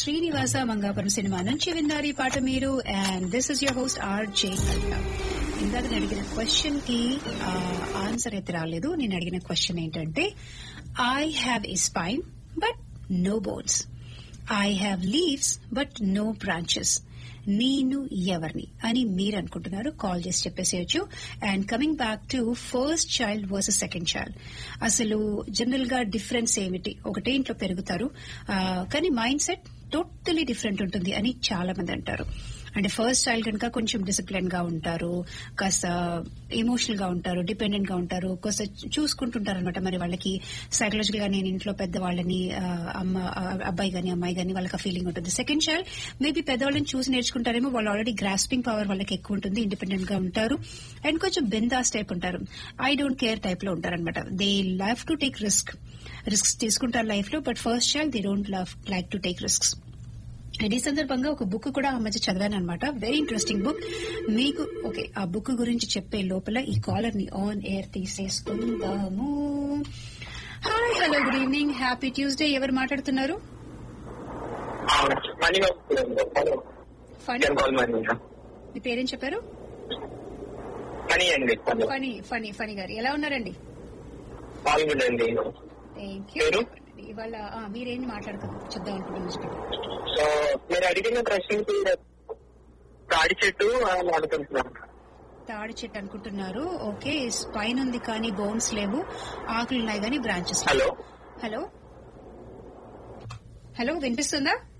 Srinivasa Mangapuram cinema నుంచి విన్నారు ఈ పాట మీరు and this is your host R J Kalpana ఇందాక నేను అడిగిన క్వశ్చన్ కి ఆన్సర్ అయితే రాలేదు నేను అడిగిన క్వశ్చన్ ఏంటంటే I have a spine but no bones I have leaves but no branches నేను ఎవరిని అని మీరు అనుకుంటున్నారు కాల్ చేసి చెప్పేసేయచ్చు and coming back to first child versus second child అసలు జనరల్ గా డిఫరెన్స్ ఏమిటి ఒకటే ఇంట్లో పెరుగుతారు ఆ, కానీ మైండ్ సెట్ టోటలీ డిఫరెంట్ ఉంటుంది అని చాలా మంది అంటారు అంటే ఫస్ట్ చైల్డ్ కనుక కొంచెం డిసిప్లిన్ గా ఉంటారు కాస్త ఎమోషనల్ గా ఉంటారు డిపెండెంట్ గా ఉంటారు కాస్త చూసుకుంటుంటారు అనమాట మరి వాళ్ళకి సైకలాజికల్ గా నేను ఇంట్లో పెద్దవాళ్ళని ఆ, అమ్మ ఆ, అబ్బాయి గాని అమ్మాయి గాని వాళ్ళకి ఆ ఫీలింగ్ ఉంటుంది సెకండ్ చైల్డ్ మేబీ పెద్దవాళ్ళని చూసి నేర్చుకుంటారేమో వాళ్ళు ఆల్రెడీ గ్రాస్పింగ్ పవర్ వాళ్ళకి ఎక్కువ ఉంటుంది ఇండిపెండెంట్ గా ఉంటారు అండ్ కొంచెం బిందాస్ టైప్ ఉంటారు ఐ డోంట్ కేర్ టైప్ లో ఉంటారు అనమాట they love to take risk risk తీసుకుంటారు లైఫ్ లో but first child they don't love like to take risks and ఈ సందర్భంగా ఒక బుక్ కూడా ఆ మధ్య చదివాను అనమాట వెరీ ఇంట్రెస్టింగ్ బుక్ మీకు ఓకే ఆ బుక్ గురించి చెప్పే లోపల ఈ కాలర్ ని ఆన్ ఎయిర్ తీసేసుకుందాము hi hello good evening happy Tuesday ఎవరు మాట్లాడుతున్నారు మనీ ఫనీ కాల్ మనీ మీ పేరేం చెప్పారు మనీ అండి ఫనీ ఫనీ ఫనీ గారు ఎలా ఉన్నారండి బాగుందండి థ్యాంక్ యూ పేరు? ఇవాళ ఆ, మీరేం మాట్లాడుతారు చెప్దాం అనుకుంటున్నాను సో మీరు అడిగిన ప్రశ్నకి తాడి చెట్టు అని అడుగుతున్నాను తాడి చెట్టు అనుకుంటున్నారు ఓకే స్పైన్ ఉంది కానీ బోన్స్ లేవు ఆకులు ఉన్నాయి కానీ బ్రాంచెస్ హలో హలో హలో వినిపిస్తుందా